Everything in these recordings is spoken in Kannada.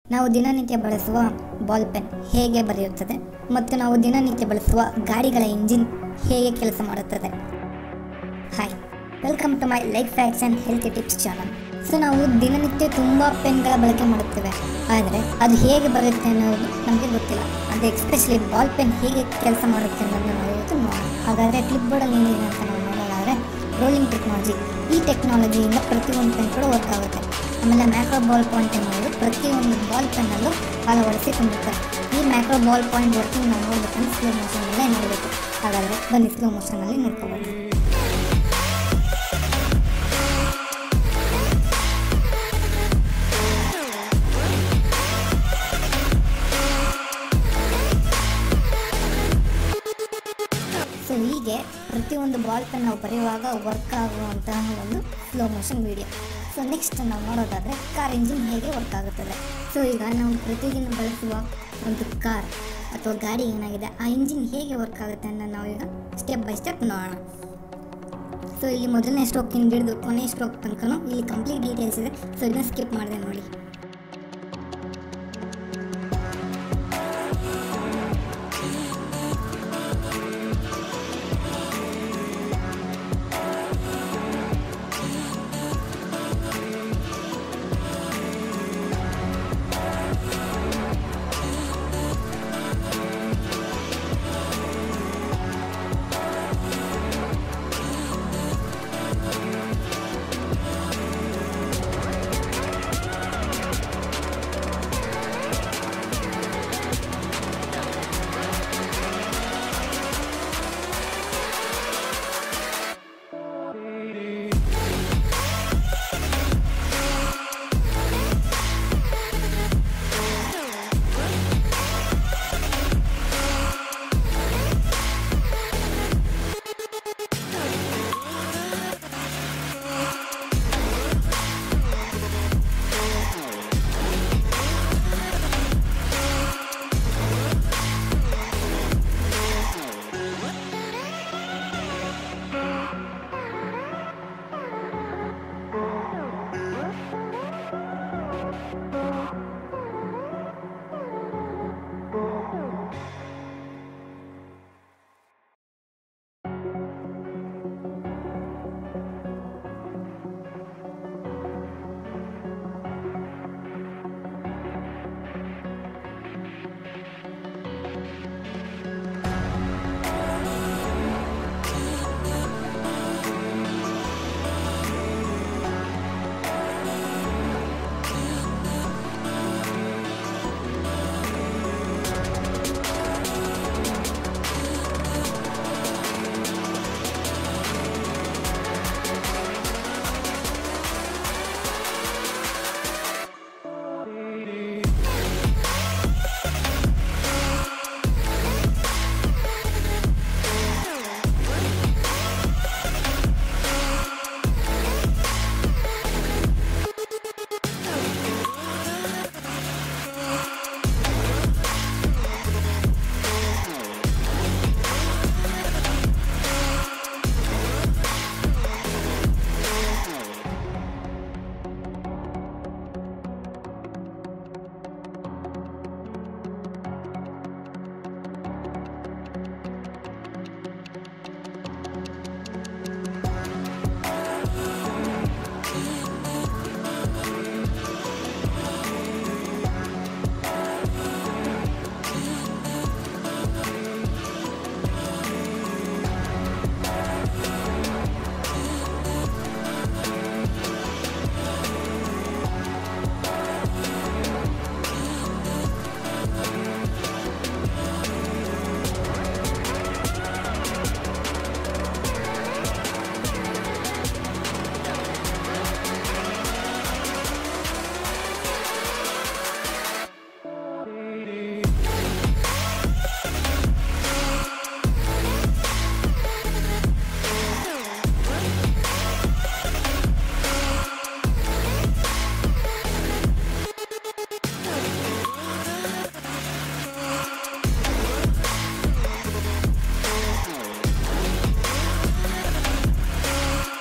ನಾವು ದಿನನಿತ್ಯ ಬಳಸುವ ಬಾಲ್ ಪೆನ್ ಹೇಗೆ ಬರೆಯುತ್ತದೆ ಮತ್ತು ನಾವು ದಿನನಿತ್ಯ ಬಳಸುವ ಗಾಡಿಗಳ ಇಂಜಿನ್ ಹೇಗೆ ಕೆಲಸ ಮಾಡುತ್ತದೆ hi welcome to my life facts and health tips channel so ನಾವು ದಿನನಿತ್ಯ ತುಂಬ ಪೆನ್ಗಳ ಬಳಕೆ ಮಾಡುತ್ತೇವೆ ಆದರೆ ಅದು ಹೇಗೆ ಬರುತ್ತೆ ಅನ್ನೋದು ನಮಗೆ ಗೊತ್ತಿಲ್ಲ ಅದು ಎಕ್ಸ್ಪೆಷಲಿ ಬಾಲ್ ಪೆನ್ ಹೇಗೆ ಕೆಲಸ ಮಾಡುತ್ತೆ ಅನ್ನೋದನ್ನು ನಾವು ಇವತ್ತು ನೋಡೋಣ ಹಾಗಾದರೆ ಕ್ಲಿಪ್ ಬೋರ್ಡಲ್ಲಿ ಏನಿದೆ ಅಂತ ನಾವು ನೋಡೋದಾದರೆ ರೋಲಿಂಗ್ ಟೆಕ್ನಾಲಜಿ ಈ ಟೆಕ್ನಾಲಜಿಯಿಂದ ಪ್ರತಿಯೊಂದು ಪೆನ್ ಕೂಡ ವರ್ಕ್ ಆಗುತ್ತೆ ಆಮೇಲೆ ಮ್ಯಾಕ್ರೋ ಬಾಲ್ ಪಾಯಿಂಟ್ ಅನ್ನೋದು ಪ್ರತಿಯೊಂದು ಬಾಲ್ ಪೆನ್ನಲ್ಲೂ ಅಳವಡಿಸಿಕೊಂಡಿರ್ತಾರೆ ಈ ಮ್ಯಾಕ್ರೋ ಬಾಲ್ ಪಾಯಿಂಟ್ ವರ್ಕಿಂಗ್ ನಾವು ನೋಡಬೇಕಂದ್ರೆ ಸ್ಲೋ ಮೋಷನಲ್ಲೇ ನೋಡಬೇಕು ಹಾಗಾದರೆ ಬನ್ನಿ ಸ್ಲೋ ಮೋಷನಲ್ಲಿ ನೋಡ್ಕೋಬೋದು ಸೊ ಹೀಗೆ ಪ್ರತಿಯೊಂದು ಬಾಲ್ ಪೆನ್ ನಾವು ಬರೆಯುವಾಗ ವರ್ಕ್ ಆಗುವಂತಹ ಒಂದು slow motion video so next ನಾವು ನೋಡೋದಾದರೆ ಕಾರ್ ಇಂಜಿನ್ ಹೇಗೆ ವರ್ಕ್ ಆಗುತ್ತದೆ ಸೊ ಈಗ ನಾವು ಪ್ರತಿದಿನ ಬಳಸುವ ಒಂದು ಕಾರ್ ಅಥವಾ ಗಾಡಿ ಏನಾಗಿದೆ ಆ ಇಂಜಿನ್ ಹೇಗೆ ವರ್ಕ್ ಆಗುತ್ತೆ ಅಂತ ನಾವು ಈಗ ಸ್ಟೆಪ್ ಬೈ ಸ್ಟೆಪ್ ನೋಡೋಣ ಸೊ ಇಲ್ಲಿ ಮೊದಲನೇ ಸ್ಟ್ರೋಕಿಂದ ಹಿಡಿದು ಕೊನೆಯ ಸ್ಟ್ರೋಕ್ ತನಕ ಇಲ್ಲಿ ಕಂಪ್ಲೀಟ್ ಡೀಟೇಲ್ಸ್ ಇದೆ ಸೊ ಇದನ್ನ ಸ್ಕಿಪ್ ಮಾಡಿದೆ ನೋಡಿ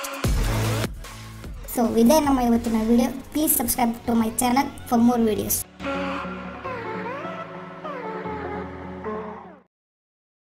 ಸೊ ಇದೇ ನಮ್ಮ ಇವತ್ತಿನ video please subscribe to my channel for more videos